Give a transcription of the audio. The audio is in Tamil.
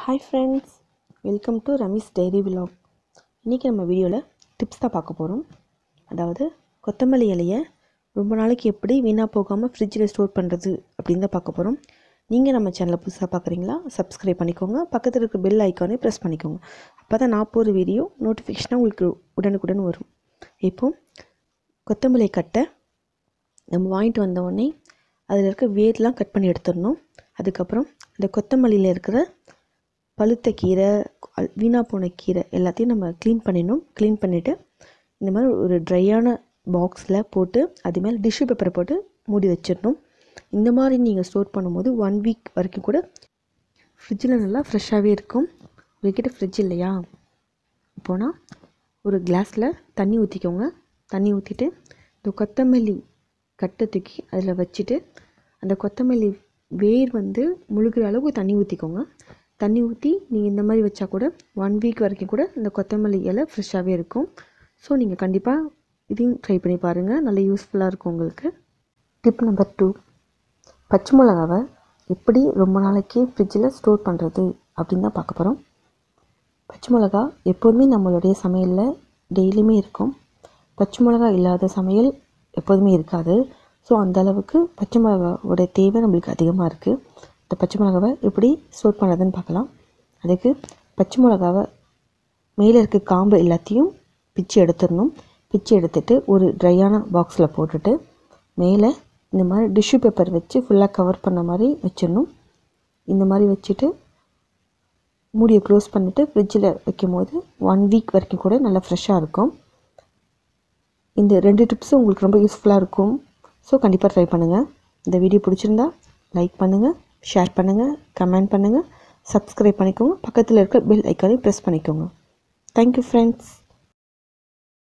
hi friends welcome to Ramees diary vlog இன்றைக்கி நம்ம வீடியோவில் டிப்ஸ் தான் பார்க்க போகிறோம் அதாவது கொத்தமல்லி இலையை ரொம்ப நாளைக்கு எப்படி வீணாக போகாமல் ஃப்ரிட்ஜில் ஸ்டோர் பண்ணுறது அப்படின்னு தான் பார்க்க போகிறோம் நீங்கள் நம்ம சேனலை புதுசாக பார்க்குறீங்களா சப்ஸ்கிரைப் பண்ணிக்கோங்க பக்கத்தில் இருக்க பெல் ஐக்கானே ப்ரெஸ் பண்ணிக்கோங்க அப்போ தான் நான் போகிற வீடியோ நோட்டிஃபிகேஷனாக உங்களுக்கு உடனுக்குடன் வரும் இப்போ கொத்தமல்லி கட்டை நம்ம வாங்கிட்டு வந்த உடனே அதில் இருக்க வேர்லாம் கட் பண்ணி எடுத்துடணும் அதுக்கப்புறம் இந்த கொத்தமல்லியில் இருக்கிற பழுத்த கீரை அல்- வீணா போன கீரை எல்லாத்தையும் நம்ம க்ளீன் பண்ணிடணும் க்ளீன் பண்ணிவிட்டு இந்த மாதிரி ஒரு ட்ரையான பாக்ஸில் போட்டு அது மேலே டிஷ்யூ பேப்பரை போட்டு மூடி வச்சிடணும் இந்த மாதிரி நீங்கள் ஸ்டோர் பண்ணும்போது ஒன் வீக் வரைக்கும் கூட ஃப்ரிட்ஜில் நல்லா ஃப்ரெஷ்ஷாகவே இருக்கும் உங்ககிட்ட ஃப்ரிட்ஜ் இல்லையா இப்போனா ஒரு கிளாஸில் தண்ணி ஊற்றிக்கோங்க தண்ணி ஊற்றிட்டு இந்த கொத்தமல்லி கட்டை தூக்கி அதில் வச்சுட்டு அந்த கொத்தமல்லி வேர் வந்து முழுகிற அளவுக்கு தண்ணி ஊற்றிக்கோங்க தண்ணி ஊற்றி நீங்கள் இந்த மாதிரி வச்சா கூட ஒன் வீக் வரைக்கும் கூட இந்த கொத்தமல்லி இலை ஃப்ரெஷ்ஷாகவே இருக்கும் ஸோ நீங்கள் கண்டிப்பாக இதையும் ட்ரை பண்ணி பாருங்கள் நல்ல யூஸ்ஃபுல்லாக இருக்கும் உங்களுக்கு டிப் நம்பர் டூ பச்சை மிளகாவை எப்படி ரொம்ப நாளைக்கு ஃப்ரிட்ஜில் ஸ்டோர் பண்ணுறது அப்படின்னு தான் பார்க்க போகிறோம் பச்சை மிளகா எப்போதுமே நம்மளுடைய சமையலில் டெய்லியுமே இருக்கும் பச்சை மிளகா இல்லாத சமையல் எப்போதுமே இருக்காது ஸோ அந்த அளவுக்கு பச்சை மிளகாவோட தேவை நம்மளுக்கு அதிகமாக இருக்குது இந்த பச்சை மிளகாவை எப்படி ஸ்டோர் பண்ணுறதுன்னு பார்க்கலாம் அதுக்கு பச்சை மிளகாவை மேலே இருக்க காம்பு எல்லாத்தையும் பிச்சு எடுத்துடணும் பிச்சு எடுத்துட்டு ஒரு ட்ரையான பாக்ஸில் போட்டுட்டு மேலே இந்த மாதிரி டிஷ்யூ பேப்பர் வச்சு ஃபுல்லாக கவர் பண்ண மாதிரி வச்சிடணும் இந்த மாதிரி வச்சுட்டு மூடியை க்ளோஸ் பண்ணிவிட்டு ஃப்ரிட்ஜில் வைக்கும்போது ஒன் வீக் வரைக்கும் கூட நல்லா ஃப்ரெஷ்ஷாக இருக்கும் இந்த ரெண்டு டிப்ஸும் உங்களுக்கு ரொம்ப யூஸ்ஃபுல்லாக இருக்கும் ஸோ கண்டிப்பாக ட்ரை பண்ணுங்கள் இந்த வீடியோ பிடிச்சிருந்தா லைக் பண்ணுங்கள் ஷேர் பண்ணுங்கள் கமெண்ட் பண்ணுங்கள் சப்ஸ்கிரைப் பண்ணிக்கோங்க பக்கத்தில் இருக்க பெல் ஐக்கானையும் ப்ரெஸ் பண்ணிக்கோங்க தேங்க்யூ ஃப்ரெண்ட்ஸ்